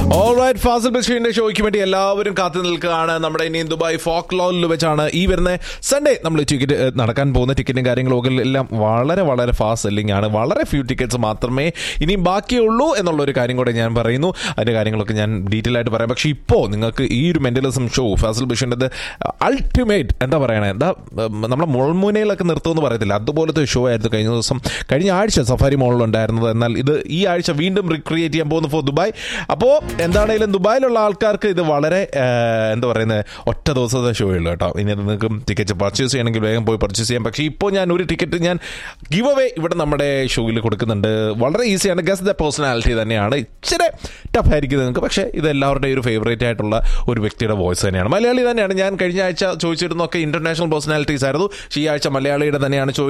alright Fazil ബഷീറിന്റെ ഷോയ്ക്ക് വേണ്ടി എല്ലാവരും കാത്തു നിൽക്കുകയാണ് നമ്മുടെ ഇനി ദുബായ് ഫോക്ക് ലോലിൽ വെച്ചാണ് ഈ വരുന്ന സൺഡേ നമ്മൾ ടിക്കറ്റ് നടക്കാൻ പോകുന്ന ടിക്കറ്റും കാര്യങ്ങളും ഒക്കെ എല്ലാം വളരെ വളരെ ഫാസ്റ്റ് സെല്ലിംഗ് ആണ് വളരെ ഫ്യൂ ടിക്കറ്റ്സ് മാത്രമേ ഇനിയും ബാക്കിയുള്ളൂ എന്നുള്ള ഒരു കാര്യം കൂടെ ഞാൻ പറയുന്നു അതിന്റെ കാര്യങ്ങളൊക്കെ ഞാൻ ഡീറ്റെയിൽ ആയിട്ട് പറയാം പക്ഷേ ഇപ്പോൾ നിങ്ങൾക്ക് ഈ ഒരു മെന്റലിസം ഷോ ഫാസിൽ ബഷീറിൻ്റെ അൾട്ടിമേറ്റ് എന്താ പറയണേ എന്താ ഉം, നമ്മളെ മുൾമുനയിലൊക്കെ നിർത്തുമെന്ന് പറയത്തില്ല അതുപോലത്തെ ഷോ ആയിരുന്നു കഴിഞ്ഞ ദിവസം കഴിഞ്ഞ ആഴ്ച സഫാരി മോളിലുണ്ടായിരുന്നത് എന്നാൽ ഇത് ഈ ആഴ്ച വീണ്ടും റിക്രിയേറ്റ് ചെയ്യാൻ പോകുന്നു ഫോർ ദുബായ് അപ്പോൾ എന്താണെങ്കിലും ദുബായിലുള്ള ആൾക്കാർക്ക് ഇത് വളരെ ആ, എന്താ പറയുന്നത് ഒറ്റ ദിവസത്തെ ഷോ ഉള്ളൂ കേട്ടോ ഇനി നിങ്ങൾക്ക് ടിക്കറ്റ് പർച്ചേസ് ചെയ്യണമെങ്കിൽ വേഗം പോയി പർച്ചേസ് ചെയ്യാം പക്ഷേ ഇപ്പോൾ ഞാൻ ഒരു ടിക്കറ്റ് ഞാൻ ഗിവ് അവേ ഇവിടെ നമ്മുടെ ഷോയിൽ കൊടുക്കുന്നുണ്ട് വളരെ ഈസിയാണ് ഗസ് ദ പേഴ്സണാലിറ്റി തന്നെയാണ് ഇച്ചിരി ടഫ് ആയിരിക്കും നിങ്ങൾക്ക് പക്ഷേ ഇത് എല്ലാവരുടെയും ഒരു ഫേവറേറ്റ് ആയിട്ടുള്ള ഒരു വ്യക്തിയുടെ വോയിസ് തന്നെയാണ് മലയാളി തന്നെയാണ് ഞാൻ കഴിഞ്ഞ ആഴ്ച ചോദിച്ചിരുന്നൊക്കെ ഇന്റർനാഷണൽ പേഴ്സണാലിറ്റീസ് ആയിരുന്നു പക്ഷേ ഈ ആഴ്ച മലയാളിയുടെ തന്നെയാണ് ചോദിച്ചത്